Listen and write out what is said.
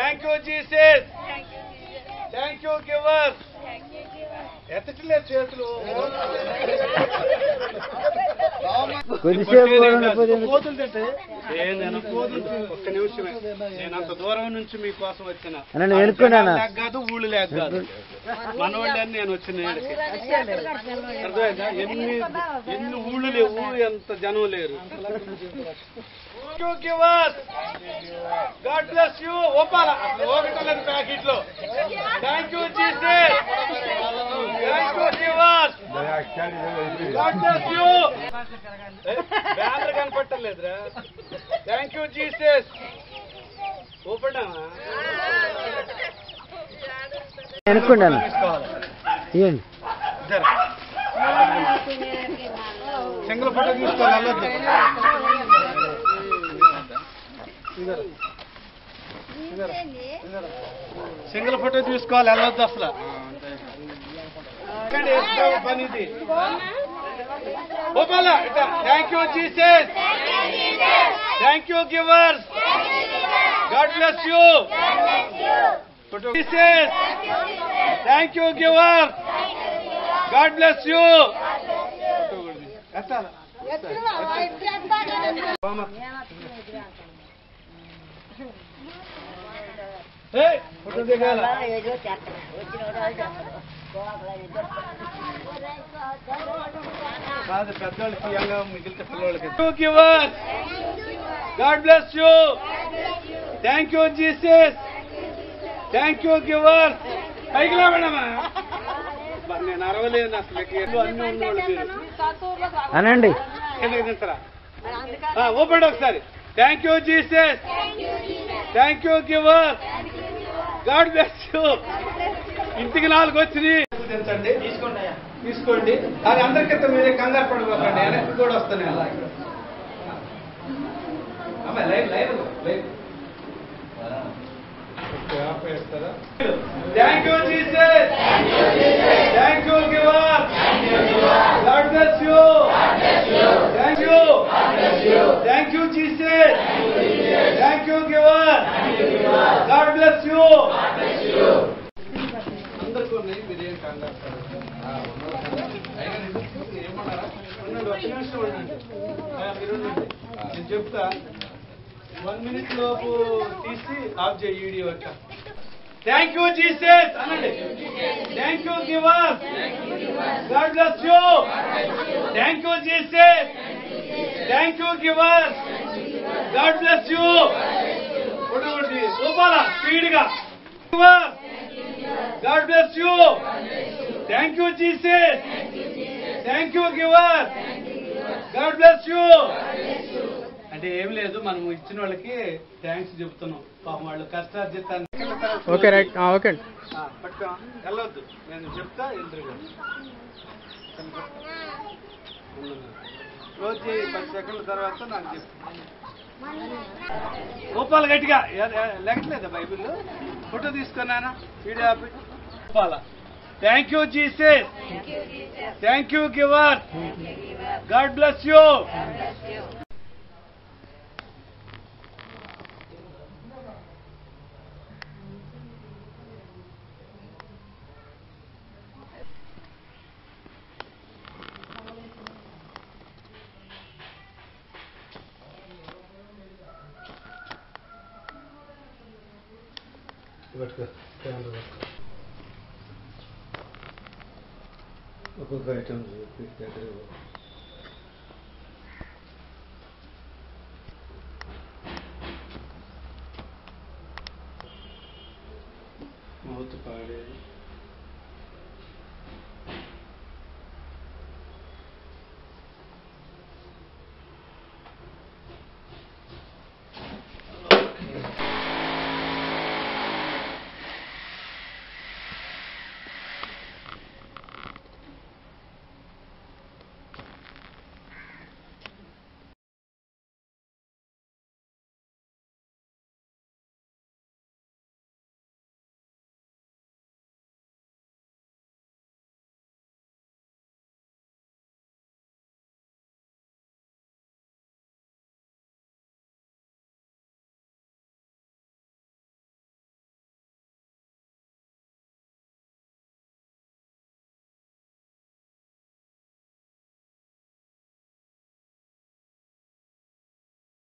Thank you Jesus thank you givers ఎత్తట్లేదు చేతులు కొద్దిసేపు ఉండకపోతే కోతులు తింటే ఏ నేను కోతులు ఒక్క నిమిషమే నేను అంత దూరం నుంచి మీకోసం వచ్చిన అన్న, నేను వెనుక్కున్నానా? లేక కాదు ఊళ్ళు లేక కాదు మనవాళ్ళని నేను వచ్చిన ఈడకి. అర్థమైందా ఎన్ని ఎన్ని ఊళ్ళు లేవు ఎంత జనం లేరు గాడ్ బ్లెస్ యూ ఓపాల ఓగటలేదు ప్యాకెట్ లో thank you Jesus thank you givers God bless you banner కనపట్టలేదురా థ్యాంక్ యూ జీసస్ ఓపెన్ వెనుక్కున్నాను ఇవ్వండి సింగిల్ ఫోటో తీసుకోవాలి వెళ్ళొద్దు సింగిల్ ఫోటో తీసుకోవాలి వెళ్ళొద్దు అసలు ఎక్కడ వేసుకో పని ఇది ఓపాల thank you Jesus thank you givers God bless you photo Jesus thank you giver God bless you ఎత్తాలా ఏయ్, ఫోటో దిగాల కాదు పెద్దవాళ్ళకి తీయంగా మిగిలితే పిల్లలకి giver God bless you thank you Jesus thank you giver పైకి లేవడమా నేను అరవలేను అసలు ఏదో అన్ని ఉన్నోళ్ళు మీరు అనండి కిందకి దించరా ఓపెన్ ఒకసారి thank you Jesus thank you giver God bless you ఇంటికి నాలుగు వచ్చినాయి దించండి తీసుకోండి తీసుకోండి అది అందరికంటే మీరే కంగారు పడిపోకండి వెనక్కి కూడా వస్తాను అలా అమ్మాయి line line line thank you Jesus thank you giver God bless you thank you thank you Jesus thank you giver God bless you అందరికీ ఉన్నాయి మీరేం కంగారు పడకండి. ఆ, ఉన్నారు కదా. అయినా ఎందుకు? మీరు ఏమన్నారా? ఉండండి, ఒక్క నిమిషం ఉండండి. ఆ, మీరు ఉండండి. నేను చెప్తా వన్ మినిట్ లోపు తీసి ఆఫ్ చేయి వీడియో అక్క థ్యాంక్ యూ జీసస్ అనండి thank you giver God bless you thank you Jesus thank you giver God bless you కొట్టుకుంటుంది సూపాల స్పీడ్ గా giver God bless you thank you Jesus thank you giver God bless you అంటే ఏం లేదు మనం ఇచ్చిన వాళ్ళకి థ్యాంక్స్ చెప్తున్నాం పాపం వాళ్ళు కష్టార్జితాన్ని ఓకే రైట్ ఓకే అండి ఆ, పట్టుకో వెళ్ళొద్దు నేను చెప్తా ఎదురుగా క్లోజ్ చేయి పది సెకండ్ల తర్వాత నాకు చెప్పు రూపాయలు గట్టిగా ఎ- ఎ- లెక్కలేదా బైబిల్ ఫోటో తీసుకున్నానా వీడియో ఆపి రూపాయల thank you Jesus thank you giver God bless you పట్టుకో కెమెరా పట్టుకో ఒక్కొక్క ఐటమ్ దగ్గర మౌత్ పాడేది